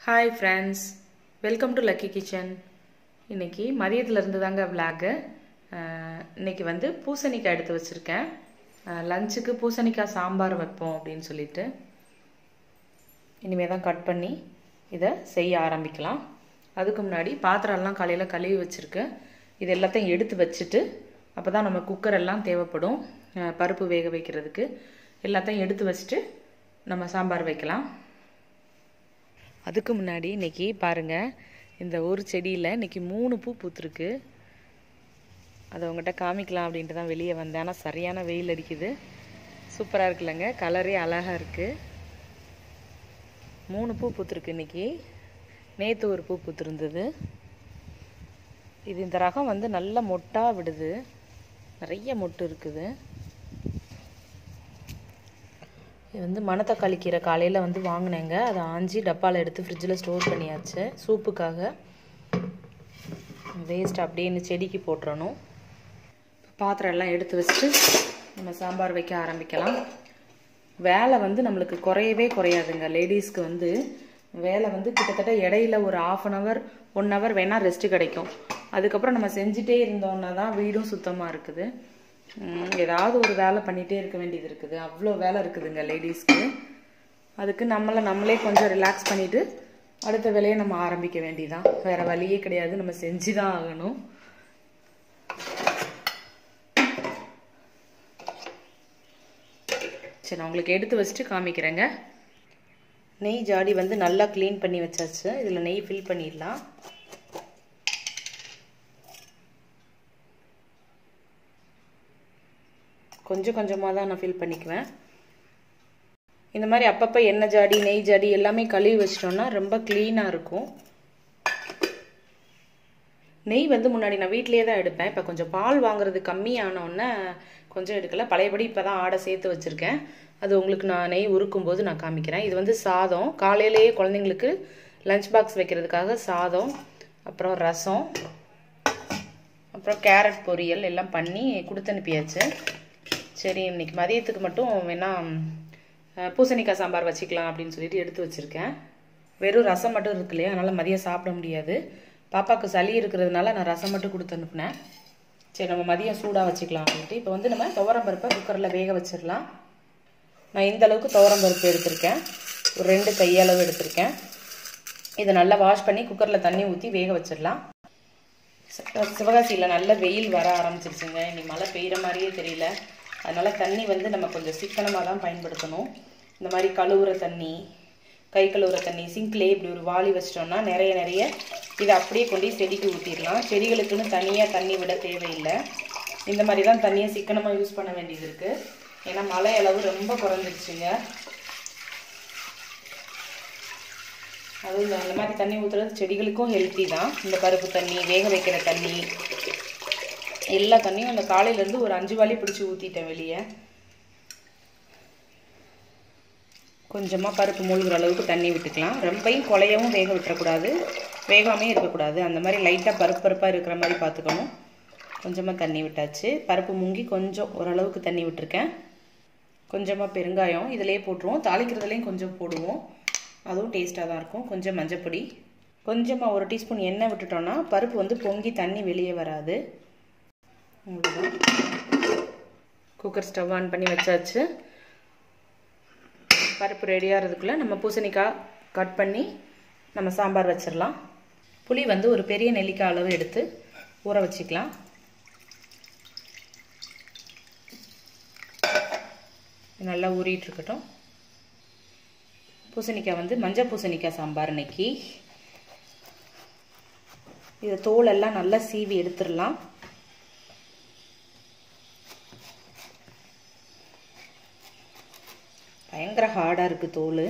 hi friends welcome to lucky kitchen இன்னைக்கு மதியத்துலேருந்து தாங்க விளாகு இன்னைக்கு வந்து பூசணிக்காய் எடுத்து வச்சுருக்கேன் லஞ்சுக்கு பூசணிக்காய் சாம்பார் வைப்போம் அப்படின்னு சொல்லிட்டு இனிமேல் தான் கட் பண்ணி இதை செய்ய ஆரம்பிக்கலாம் அதுக்கு முன்னாடி பாத்திரம்லாம் காலையில் கழுவி வச்சுருக்கு இது எல்லாத்தையும் எடுத்து வச்சுட்டு அப்போ தான் நம்ம குக்கர் எல்லாம் தேவைப்படும் அஹ் பருப்பு வேக வைக்கிறதுக்கு எல்லாத்தையும் எடுத்து வச்சுட்டு நம்ம சாம்பார் வைக்கலாம் அதுக்கு முன்னாடி இன்னைக்கு பாருங்க இந்த ஒரு செடியில் இன்னைக்கு மூணு பூ பூத்துருக்கு அதை உங்கள்கிட்ட காமிக்கலாம் அப்படின்ட்டு தான் வெளியே வந்தேன் ஆனால் சரியான வெயில் அடிக்குது சூப்பராக இருக்குல்லங்க கலரே அழகாக இருக்குது மூணு பூ பூத்துருக்கு இன்னைக்கு நேற்று ஒரு பூ பூத்துருந்தது இது இந்த ரகம் வந்து நல்ல மொட்டாக விடுது நிறைய மொட்டு இருக்குது இது வந்து மணத்தக்காளி கீரை காலையில் வந்து வாங்கினேங்க அதை ஆஞ்சி டப்பாவில் எடுத்து ஃப்ரிட்ஜில் ஸ்டோர் பண்ணியாச்சு சூப்புக்காக வேஸ்ட் அப்படியே இந்த செடிக்கு போட்டுறணும் பாத்திரம் எல்லாம் எடுத்து வச்சுட்டு நம்ம சாம்பார் வைக்க ஆரம்பிக்கலாம் வேலை வந்து நம்மளுக்கு குறையவே குறையாதுங்க லேடிஸ்க்கு வந்து வேலை வந்து கிட்டத்தட்ட இடையில ஒரு half an hour one hour வேணால் ரெஸ்ட்டு கிடைக்கும் அதுக்கப்புறம் நம்ம செஞ்சுட்டே இருந்தோம்னா தான் வீடும் சுத்தமாக இருக்குது ஏதாவது ஒரு வேலை பண்ணிகிட்டே இருக்க வேண்டியது இருக்குது அவ்வளோ வேலை இருக்குதுங்க லேடிஸ்க்கு அதுக்கு நம்மளை நம்மளே கொஞ்சம் ரிலாக்ஸ் பண்ணிவிட்டு அடுத்த வேலையை நம்ம ஆரம்பிக்க வேண்டியதான் வேறு வழியே கிடையாது நம்ம செஞ்சு தான் ஆகணும் சரி நான் உங்களுக்கு எடுத்து வச்சுட்டு காமிக்கிறேங்க நெய் ஜாடி வந்து நல்லா க்ளீன் பண்ணி வச்சாச்சு இதில் நெய் ஃபில் பண்ணிடலாம் கொஞ்சம் கொஞ்சமாக தான் நான் ஃபில் பண்ணிக்குவேன் இந்த மாதிரி அப்பப்போ எண்ணெய் ஜாடி நெய் ஜாடி எல்லாமே கழுவி வச்சிட்டோம்னா ரொம்ப க்ளீனாக இருக்கும் நெய் வந்து முன்னாடி நான் வீட்லேயே தான் எடுப்பேன் இப்போ கொஞ்சம் பால் வாங்குறது கம்மியானோடனே கொஞ்சம் எடுக்கல பழையபடி இப்போ தான் ஆடை சேர்த்து வச்சுருக்கேன் அது உங்களுக்கு நான் நெய் உருக்கும் போது நான் காமிக்கிறேன் இது வந்து சாதம் காலையிலேயே குழந்தைங்களுக்கு லஞ்ச் பாக்ஸ் வைக்கிறதுக்காக சாதம் அப்புறம் ரசம் அப்புறம் கேரட் பொரியல் எல்லாம் பண்ணி கொடுத்து அனுப்பியாச்சு சரி இன்னைக்கு மதியத்துக்கு மட்டும் வேணா பூசணிக்காய் சாம்பார் வச்சுக்கலாம் அப்படின்னு சொல்லிட்டு எடுத்து வச்சுருக்கேன் வெறும் ரசம் மட்டும் இருக்கு இல்லையா அதனால் மதியம் சாப்பிட முடியாது பாப்பாவுக்கு சளி இருக்கிறதுனால நான் ரசம் மட்டும் கொடுத்து அனுப்புனேன் சரி நம்ம மதியம் சூடாக வச்சுக்கலாம் அப்படின்ட்டு இப்போ வந்து நம்ம துவரம் பருப்பை குக்கரில் வேக வச்சிடலாம் நான் இந்த அளவுக்கு துவரம் பருப்பு எடுத்திருக்கேன் ஒரு ரெண்டு கையளவு எடுத்திருக்கேன் இதை நல்லா வாஷ் பண்ணி குக்கரில் தண்ணி ஊற்றி வேக வச்சிடலாம் சிவகாசியில் நல்ல வெயில் வர ஆரம்பிச்சிருச்சுங்க இனி மழை பெய்கிற மாதிரியே தெரியல அதனால் தண்ணி வந்து நம்ம கொஞ்சம் சிக்கனமாக தான் பயன்படுத்தணும் இந்த மாதிரி கழுவுற தண்ணி கை கழுவுற தண்ணி சிங்க்லேயே இப்படி ஒரு வாளி வச்சிட்டோம்னா நிறைய நிறைய இதை அப்படியே கொண்டு செடிக்கு ஊற்றிடலாம் செடிகளுக்குன்னு தனியாக தண்ணி விட தேவையில்லை இந்த மாதிரி தான் தண்ணியை சிக்கனமாக யூஸ் பண்ண வேண்டியது இருக்குது ஏன்னா மழை அளவு ரொம்ப குறைஞ்சிருச்சுங்க அதுவும் இந்த இந்த மாதிரி தண்ணி ஊற்றுறது செடிகளுக்கும் ஹெல்த்தி தான் இந்த பருப்பு தண்ணி வேக வைக்கிற தண்ணி எல்லா தண்ணியும் அந்த காலையிலேருந்து ஒரு அஞ்சு வாலி பிடிச்சி ஊற்றிட்டேன் வெளியே கொஞ்சமாக பருப்பு மூழ்கிற அளவுக்கு தண்ணி விட்டுக்கலாம் ரொம்பையும் குலையவும் வேக விட்டுறக்கூடாது வேகாமே இருக்கக்கூடாது அந்த மாதிரி லைட்டாக பருப்பு பருப்பாக இருக்கிற மாதிரி பார்த்துக்கணும் கொஞ்சமாக தண்ணி விட்டாச்சு பருப்பு முங்கி கொஞ்சம் ஓரளவுக்கு தண்ணி விட்டுருக்கேன் கொஞ்சமாக பெருங்காயம் இதிலே போட்டுருவோம் தாளிக்கிறதுலேயும் கொஞ்சம் போடுவோம் அதுவும் டேஸ்ட்டாக தான் இருக்கும் கொஞ்சம் மஞ்சப்பொடி கொஞ்சமாக ஒரு டீஸ்பூன் எண்ணெய் விட்டுட்டோன்னா பருப்பு வந்து பொங்கி தண்ணி வெளியே வராது அவ்வளோதான் குக்கர் ஸ்டவ் ஆன் பண்ணி வச்சாச்சு பருப்பு ரெடியாகிறதுக்குள்ளே நம்ம பூசணிக்காய் கட் பண்ணி நம்ம சாம்பார் வச்சிடலாம் புளி வந்து ஒரு பெரிய நெல்லிக்காய் அளவு எடுத்து ஊற வச்சுக்கலாம் நல்லா ஊறிட்டு இருக்கட்டும் பூசணிக்காய் வந்து மஞ்சள் பூசணிக்காய் சாம்பார் இன்னைக்கு இதை தோலெல்லாம் நல்லா சீவி எடுத்துடலாம் பயங்கர ஹார்டாக இருக்குது தோல்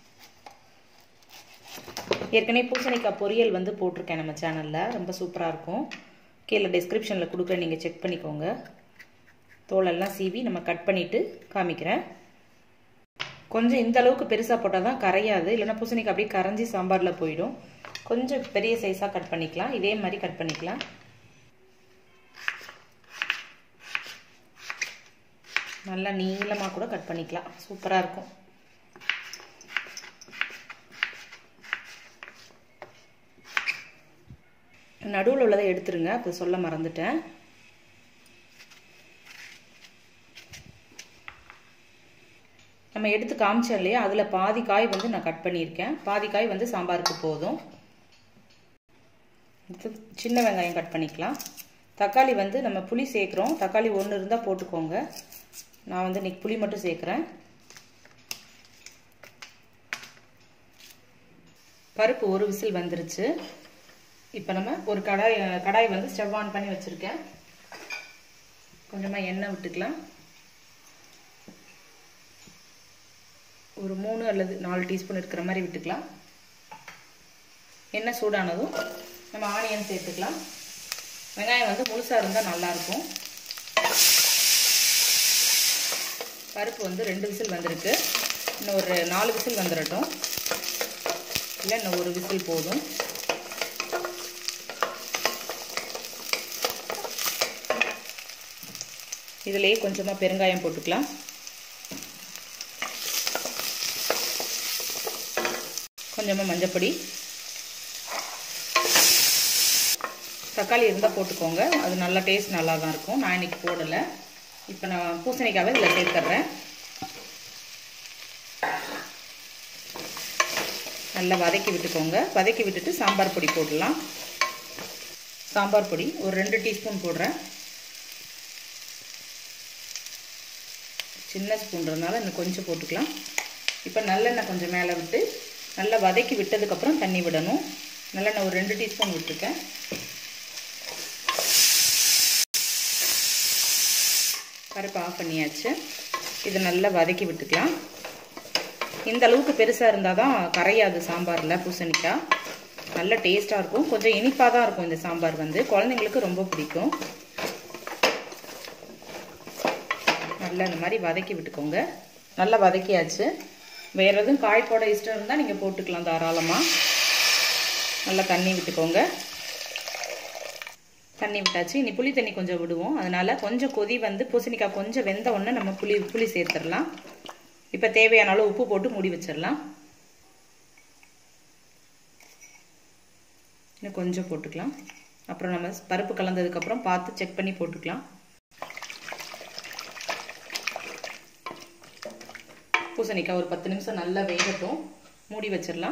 ஏற்கனவே பூசணிக்காய் பொரியல் வந்து போட்டிருக்கேன் நம்ம சேனலில் ரொம்ப சூப்பராக இருக்கும் கீழே டிஸ்கிரிப்ஷனில் கொடுக்குறேன் நீங்கள் செக் பண்ணிக்கோங்க தோலெல்லாம் சீவி நம்ம கட் பண்ணிவிட்டு காமிக்கிறேன் கொஞ்சம் இந்த அளவுக்கு பெருசாக போட்டால் தான் கரையாது இல்லைன்னா பூசணிக்காய் அப்படியே கரைஞ்சி சாம்பாரில் போயிடும் கொஞ்சம் பெரிய சைஸாக கட் பண்ணிக்கலாம் இதே மாதிரி கட் பண்ணிக்கலாம் நல்லா நீளமாக கூட கட் பண்ணிக்கலாம் சூப்பராக இருக்கும் நடுவில் உள்ளதை எடுத்துருங்க அப்போ சொல்ல மறந்துட்டேன் நம்ம எடுத்து காமிச்சோம் இல்லையா அதில் பாதி காய் வந்து நான் கட் பண்ணியிருக்கேன் பாதி காய் வந்து சாம்பாருக்கு போதும் அடுத்து சின்ன வெங்காயம் கட் பண்ணிக்கலாம் தக்காளி வந்து நம்ம புளி சேர்க்குறோம் தக்காளி ஒன்று இருந்தால் போட்டுக்கோங்க நான் வந்து இன்றைக்கி புளி மட்டும் சேர்க்குறேன் பருப்பு ஒரு விசில் வந்துருச்சு இப்போ நம்ம ஒரு கடாய் கடாய் வந்து ஸ்டவ் ஆன் பண்ணி வச்சுருக்கேன் கொஞ்சமாக எண்ணெய் விட்டுக்கலாம் ஒரு மூணு அல்லது நாலு டீஸ்பூன் இருக்கிற மாதிரி விட்டுக்கலாம் எண்ணெய் சூடானதும் நம்ம ஆனியன் சேர்த்துக்கலாம் வெங்காயம் வந்து முழுசாக இருந்தால் நல்லாயிருக்கும் பருப்பு வந்து ரெண்டு விசில் வந்திருக்கு இன்னும் ஒரு நாலு விசில் வந்துடட்டும் இல்லை இன்னும் ஒரு விசில் போதும் இதிலேயே கொஞ்சமாக பெருங்காயம் போட்டுக்கலாம் கொஞ்சமாக மஞ்சப்பொடி தக்காளி இருந்தால் போட்டுக்கோங்க அது நல்லா டேஸ்ட் நல்லா தான் இருக்கும் நான் இன்றைக்கி போடலை இப்போ நான் பூசணிக்காவை இதில் சேர்த்துட்றேன் நல்லா வதக்கி விட்டுக்கோங்க வதக்கி விட்டுட்டு சாம்பார் பொடி போடலாம் சாம்பார் பொடி ஒரு ரெண்டு டீஸ்பூன் போடுறேன் சின்ன ஸ்பூன்றதுனால இன்னும் கொஞ்சம் போட்டுக்கலாம் இப்போ நல்லெண்ணெய் கொஞ்சம் மேலே விட்டு நல்லா வதக்கி விட்டதுக்கப்புறம் தண்ணி விடணும் நல்லெண்ணெய் ஒரு ரெண்டு டீஸ்பூன் விட்டுருக்கேன் பருப்பு ஆஃப் பண்ணியாச்சு இது நல்லா வதக்கி விட்டுக்கலாம் இந்த அளவுக்கு பெருசாக இருந்தால் தான் கரையாது சாம்பாரில் பூசணிக்காய் நல்ல டேஸ்ட்டாக இருக்கும் கொஞ்சம் இனிப்பாக தான் இருக்கும் இந்த சாம்பார் வந்து குழந்தைங்களுக்கு ரொம்ப பிடிக்கும் நல்லா இந்த மாதிரி வதக்கி விட்டுக்கோங்க நல்லா வதக்கியாச்சு வேறு எதுவும் காய் போட இஷ்டம் இருந்தால் நீங்கள் போட்டுக்கலாம் தாராளமாக நல்லா தண்ணி விட்டுக்கோங்க தண்ணி விட்டாச்சு இனி புளி தண்ணி கொஞ்சம் விடுவோம் அதனால் கொஞ்சம் கொதி வந்து பூசணிக்காய் கொஞ்சம் வெந்த உடனே நம்ம புளி புளி சேர்த்துடலாம் இப்போ தேவையான அளவு உப்பு போட்டு மூடி வச்சிடலாம் இன்னும் கொஞ்சம் போட்டுக்கலாம் அப்புறம் நம்ம பருப்பு கலந்ததுக்கப்புறம் பார்த்து செக் பண்ணி போட்டுக்கலாம் பூசணிக்காய் ஒரு பத்து நிமிஷம் நல்லா வேகட்டும் மூடி வச்சிடலாம்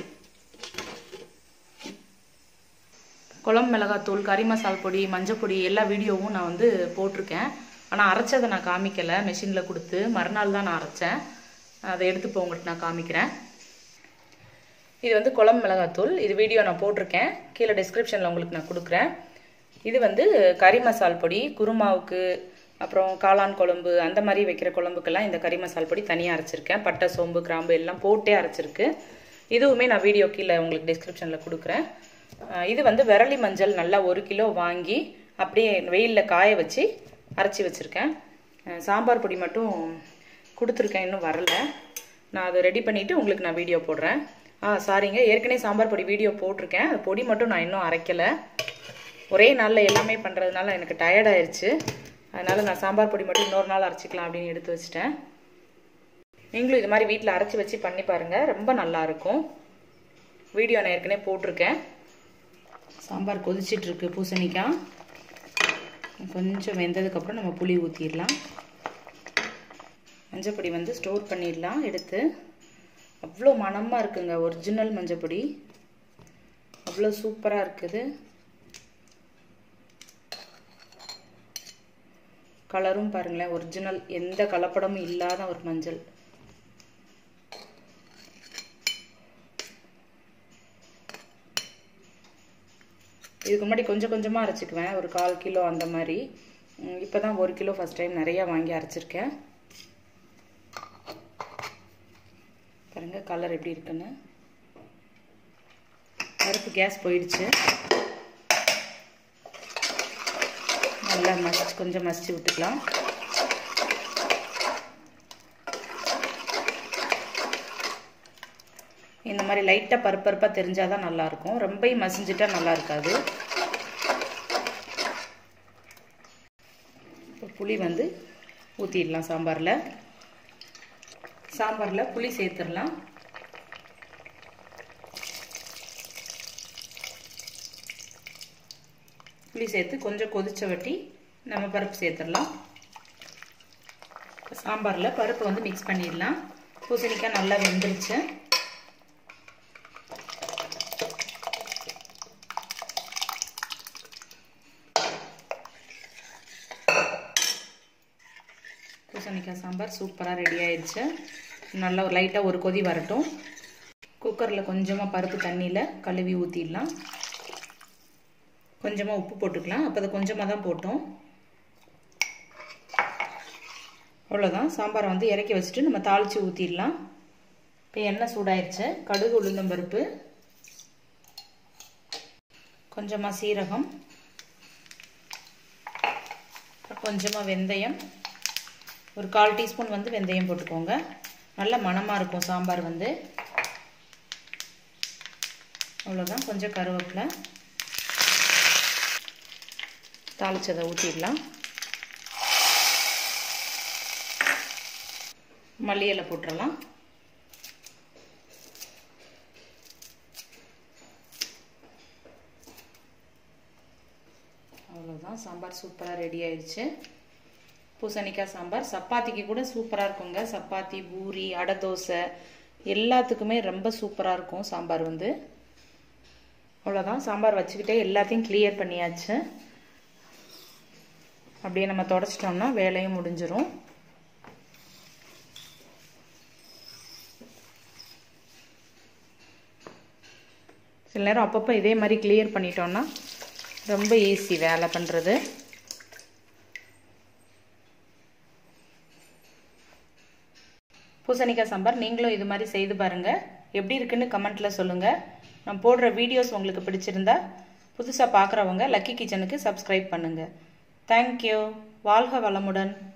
குழம்பு மிளகாத்தூள் கறி மசால் பொடி மஞ்சள் பொடி எல்லா வீடியோவும் நான் வந்து போட்டிருக்கேன் ஆனால் அரைச்சதை நான் காமிக்கலை மெஷினில் கொடுத்து மறுநாள் தான் நான் அரைச்சேன் அதை எடுத்து இப்போ உங்கள்கிட்ட நான் காமிக்கிறேன் இது வந்து குழம்பு மிளகாத்தூள் இது வீடியோ நான் போட்டிருக்கேன் கீழே டிஸ்கிரிப்ஷனில் உங்களுக்கு நான் கொடுக்குறேன் இது வந்து கறி மசால் பொடி குருமாவுக்கு அப்புறம் காளான் குழம்பு அந்த மாதிரி வைக்கிற குழம்புக்கெல்லாம் இந்த கறி மசால் பொடி தனியாக அரைச்சிருக்கேன் பட்டை சோம்பு கிராம்பு எல்லாம் போட்டே அரைச்சிருக்கு இதுவுமே நான் வீடியோ கீழே உங்களுக்கு டிஸ்கிரிப்ஷனில் கொடுக்குறேன் இது வந்து விரலி மஞ்சள் நல்லா ஒரு கிலோ வாங்கி அப்படியே வெயிலில் காய வச்சு அரைச்சி வச்சுருக்கேன் சாம்பார் பொடி மட்டும் கொடுத்துருக்கேன் இன்னும் வரல நான் அதை ரெடி பண்ணிவிட்டு உங்களுக்கு நான் வீடியோ போடுறேன் ஆ சாரிங்க ஏற்கனவே சாம்பார் பொடி வீடியோ போட்டிருக்கேன் அது பொடி மட்டும் நான் இன்னும் அரைக்கலை ஒரே நாளில் எல்லாமே பண்ணுறதுனால எனக்கு டயர்ட் ஆயிடுச்சு அதனால் நான் சாம்பார் பொடி மட்டும் இன்னொரு நாள் அரைச்சிக்கலாம் அப்படின்னு எடுத்து வச்சிட்டேன் நீங்களும் இது மாதிரி வீட்டில் அரைச்சி வச்சு பண்ணி பாருங்கள் ரொம்ப நல்லாயிருக்கும் வீடியோ நான் ஏற்கனவே போட்டிருக்கேன் சாம்பார் கொதிச்சிட்ருக்கு பூசணிக்காய் கொஞ்சம் வெந்ததுக்கப்புறம் நம்ம புளி ஊற்றிடலாம் மஞ்சப்பொடி வந்து ஸ்டோர் பண்ணிடலாம் எடுத்து அவ்வளோ மணமாக இருக்குங்க ஒரிஜினல் மஞ்சப்பொடி அவ்வளோ சூப்பராக இருக்குது கலரும் பாருங்களேன் ஒரிஜினல் எந்த கலப்படமும் இல்லாத ஒரு மஞ்சள் இதுக்கு முன்னாடி கொஞ்சம் கொஞ்சமாக அரைச்சிக்குவேன் ஒரு கால் கிலோ அந்த மாதிரி இப்போ தான் ஒரு கிலோ ஃபஸ்ட் டைம் நிறையா வாங்கி அரைச்சிருக்கேன் பாருங்க கலர் எப்படி இருக்குன்னு பருப்பு கேஸ் போயிடுச்சு நல்லா மசிச்சு கொஞ்சம் மசிச்சு விட்டுக்கலாம் இந்த மாதிரி லைட்டாக பருப்பு பருப்பாக தெரிஞ்சால் தான் நல்லாயிருக்கும் ரொம்பவும் மசிஞ்சிட்டா நல்லா இருக்காது இப்போ புளி வந்து ஊற்றிடலாம் சாம்பாரில் சாம்பாரில் புளி சேர்த்துடலாம் புளி சேர்த்து கொஞ்சம் கொதிச்ச வட்டி நம்ம பருப்பு சேர்த்துடலாம் சாம்பாரில் பருப்பு வந்து மிக்ஸ் பண்ணிடலாம் பூசணிக்காய் நல்லா வெந்துருச்சு பூசணிக்காய் சாம்பார் சூப்பராக ரெடி ஆயிடுச்சு நல்லா லைட்டாக ஒரு கொதி வரட்டும் குக்கரில் கொஞ்சமாக பருப்பு தண்ணியில் கழுவி ஊற்றிடலாம் கொஞ்சமாக உப்பு போட்டுக்கலாம் அப்போ அதை கொஞ்சமாக தான் போட்டோம் அவ்வளோதான் சாம்பாரை வந்து இறக்கி வச்சுட்டு நம்ம தாளித்து ஊற்றிடலாம் இப்போ எண்ணெய் சூடாயிருச்சு கடுகு உளுந்தம்பருப்பு கொஞ்சமாக சீரகம் கொஞ்சமாக வெந்தயம் ஒரு கால் டீஸ்பூன் வந்து வெந்தயம் போட்டுக்கோங்க நல்ல மணமாக இருக்கும் சாம்பார் வந்து அவ்வளோதான் கொஞ்சம் கருவேப்பிலை தாளிச்சதை ஊற்றிடலாம் மல்லி இலை போட்டுடலாம் அவ்வளோதான் சாம்பார் சூப்பராக ரெடி ஆயிடுச்சு பூசணிக்காய் சாம்பார் சப்பாத்திக்கு கூட சூப்பராக இருக்குங்க சப்பாத்தி பூரி அடை தோசை எல்லாத்துக்குமே ரொம்ப சூப்பராக இருக்கும் சாம்பார் வந்து அவ்வளோதான் சாம்பார் வச்சுக்கிட்டே எல்லாத்தையும் கிளியர் பண்ணியாச்சு அப்படியே நம்ம தொடச்சிட்டோம்னா வேலையும் முடிஞ்சிடும் சில நேரம் அப்பப்போ இதே மாதிரி கிளியர் பண்ணிட்டோம்னா ரொம்ப ஈஸி வேலை பண்ணுறது பூசணிக்காய் சாம்பார் நீங்களும் இது மாதிரி செய்து பாருங்கள் எப்படி இருக்குன்னு கமெண்ட்டில் சொல்லுங்கள் நான் போடுற வீடியோஸ் உங்களுக்கு பிடிச்சிருந்தா புதுசாக பார்க்குறவங்க லக்கி கிச்சனுக்கு சப்ஸ்கிரைப் பண்ணுங்கள் தேங்க்யூ வாழ்க வளமுடன்